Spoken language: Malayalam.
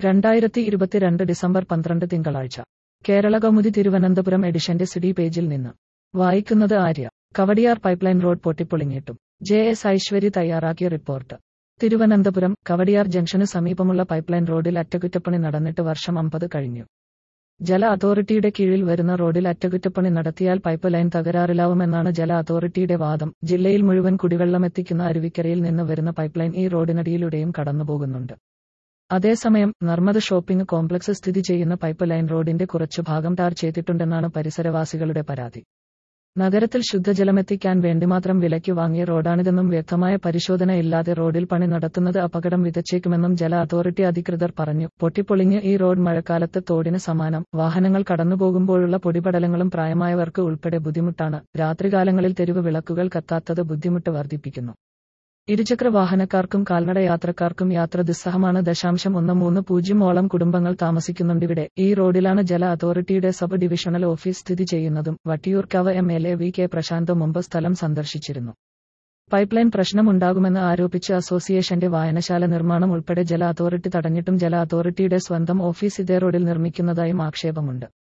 രണ്ടായിരത്തി ഇരുപത്തിരണ്ട് ഡിസംബർ പന്ത്രണ്ട് തിങ്കളാഴ്ച കേരള കൗമുദി തിരുവനന്തപുരം എഡിഷന്റെ സിഡി പേജിൽ നിന്ന് വായിക്കുന്നത് ആര്യ കവടിയാർ പൈപ്പ്ലൈൻ റോഡ് പൊട്ടിപ്പൊളിഞ്ഞിട്ടും ജെ എസ് ഐശ്വരി തയ്യാറാക്കിയ റിപ്പോർട്ട് തിരുവനന്തപുരം കവടിയാർ ജംഗ്ഷനു സമീപമുള്ള പൈപ്പ്ലൈൻ റോഡിൽ അറ്റകുറ്റപ്പണി നടന്നിട്ട് വർഷം അമ്പത് കഴിഞ്ഞു ജല അതോറിറ്റിയുടെ കീഴിൽ വരുന്ന റോഡിൽ അറ്റകുറ്റപ്പണി നടത്തിയാൽ പൈപ്പ് ലൈൻ തകരാറിലാവുമെന്നാണ് ജല അതോറിറ്റിയുടെ വാദം ജില്ലയിൽ മുഴുവൻ കുടിവെള്ളമെത്തിക്കുന്ന അരുവിക്കരയിൽ നിന്ന് വരുന്ന പൈപ്പ്ലൈൻ ഈ റോഡിനടിയിലൂടെയും കടന്നുപോകുന്നുണ്ട് അതേസമയം നർമ്മദ ഷോപ്പിംഗ് കോംപ്ലക്സ് സ്ഥിതി ചെയ്യുന്ന പൈപ്പ് ലൈൻ റോഡിന്റെ കുറച്ചു ഭാഗം ടാർ ചെയ്തിട്ടുണ്ടെന്നാണ് പരിസരവാസികളുടെ പരാതി നഗരത്തിൽ ശുദ്ധജലമെത്തിക്കാൻ വേണ്ടി മാത്രം വിലയ്ക്ക് വാങ്ങിയ റോഡാണിതെന്നും വ്യക്തമായ പരിശോധന ഇല്ലാതെ റോഡിൽ പണി നടത്തുന്നത് അപകടം വിതച്ചേക്കുമെന്നും ജല അതോറിറ്റി അധികൃതർ പറഞ്ഞു പൊട്ടിപ്പൊളിഞ്ഞ് ഈ റോഡ് മഴക്കാലത്ത് തോടിന് സമാനം വാഹനങ്ങൾ കടന്നുപോകുമ്പോഴുള്ള പൊടിപടലങ്ങളും പ്രായമായവർക്ക് ഉൾപ്പെടെ ബുദ്ധിമുട്ടാണ് രാത്രികാലങ്ങളിൽ തെരുവ് വിളക്കുകൾ കത്താത്തത് ബുദ്ധിമുട്ട് വർദ്ധിപ്പിക്കുന്നു ഇരുചക്ര വാഹനക്കാർക്കും കാൽനട യാത്രക്കാർക്കും യാത്ര ദുസ്സഹമാണ് ദശാംശം ഒന്ന് മൂന്ന് പൂജ്യമോളം കുടുംബങ്ങൾ താമസിക്കുന്നുണ്ടിവിടെ ഈ റോഡിലാണ് ജല അതോറിറ്റിയുടെ സബ് ഡിവിഷണൽ ഓഫീസ് സ്ഥിതി ചെയ്യുന്നതും Vattiyoorkavu M L A V K Prasanth മുമ്പ് സ്ഥലം സന്ദർശിച്ചിരുന്നു പൈപ്പ് ലൈൻ പ്രശ്നമുണ്ടാകുമെന്ന് ആരോപിച്ച് അസോസിയേഷന്റെ വായനശാല നിർമ്മാണം ഉൾപ്പെടെ ജല അതോറിറ്റി തടഞ്ഞിട്ടും ജല അതോറിറ്റിയുടെ സ്വന്തം ഓഫീസ് ഇതേ റോഡിൽ നിർമ്മിക്കുന്നതായും ആക്ഷേപമുണ്ട്